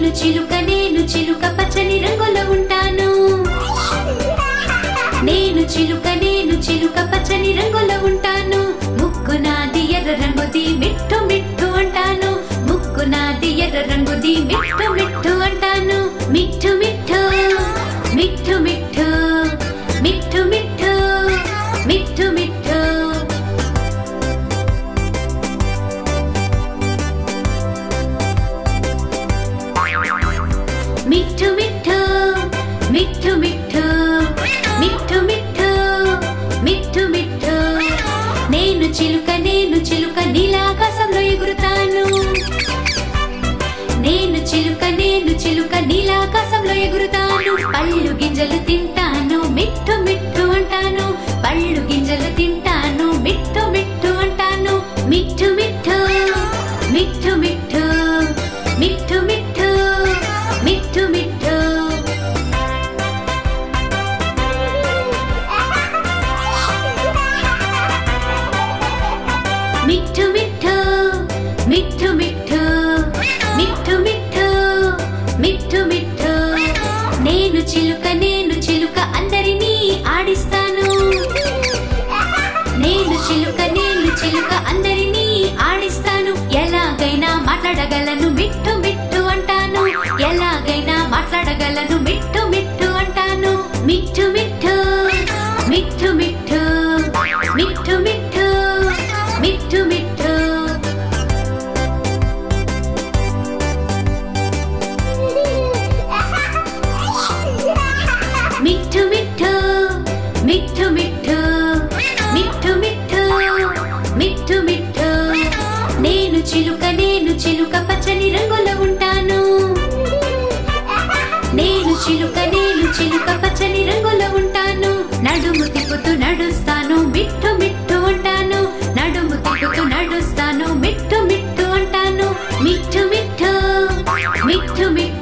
నేను చిలుక నేను చిలుక పచ్చని రంగులో ఉంటాను నేను చిలుక నేను చిలుక పచ్చని రంగులో ఉంటాను ముక్కు నాది ఎర్ర రంగుది మిట్టు మిట్టు అంటాను ముక్కు నాది ఎర్ర రంగుది మిట్టు మిట్టు అంటాను మిట్టు మిట్టు మిట్టు మిట్టు మిట్టు మిట్టు మిట్టు మిట్టు మిట్టు మిట్టు మిట్టు మిట్టు మిట్టు మిట్టు మిట్టు మిట్టు నేను చిలుక నేను చిలుక నీలాకాశంలో ఎగురుతాను నేను చిలుక నేను చిలుక నీలాకాశంలో ఎగురుతాను పళ్ళు గింజలు తింటాను మిట్టు మిట్టు అంటాను పళ్ళు గింజలు తింటాను మిట్టు మిట్టు అంటాను మిట్టు మిట్టు మిట్టు మిట్టు మిట్టు మిట్టు మిట్టు మిట్టు మిట్టు మిట్టు మిట్టు మిట్టు మిట్టు మిట్టు మిట్టు మిట్టు నేను చిలుక నేను చిలుక అందరినీ ఆడిస్తాను నేను చిలుక నేను చిలుక అందరినీ ఆడిస్తాను ఎలాగైనా మాట్లాడగలను మిట్టు మిట్టు అంటాను ఎలాగైనా మాట్లాడగలను మిట్టు మిట్టు అంటాను మిట్టు మిట్టు మిట్టు మిట్టు మిట్టు మిట్టు మిట్టు మిట్టు మిట్టు మిట్టు మిట్టు మిట్టు మిట్టు మిట్టు మిట్టు మిట్టు నేను చిలుక నేను చిలుక పచ్చని రంగులో ఉంటాను నేను చిలుక నేను చిలుక పచ్చని రంగులో ఉంటాను నడుము తిప్పుతూ నడుస్తాను మిట్టు మిట్టు అంటాను నడుము తిప్పుతూ నడుస్తాను మిట్టు మిట్టు అంటాను మిట్టు మిట్టు మిట్టు మిట్టు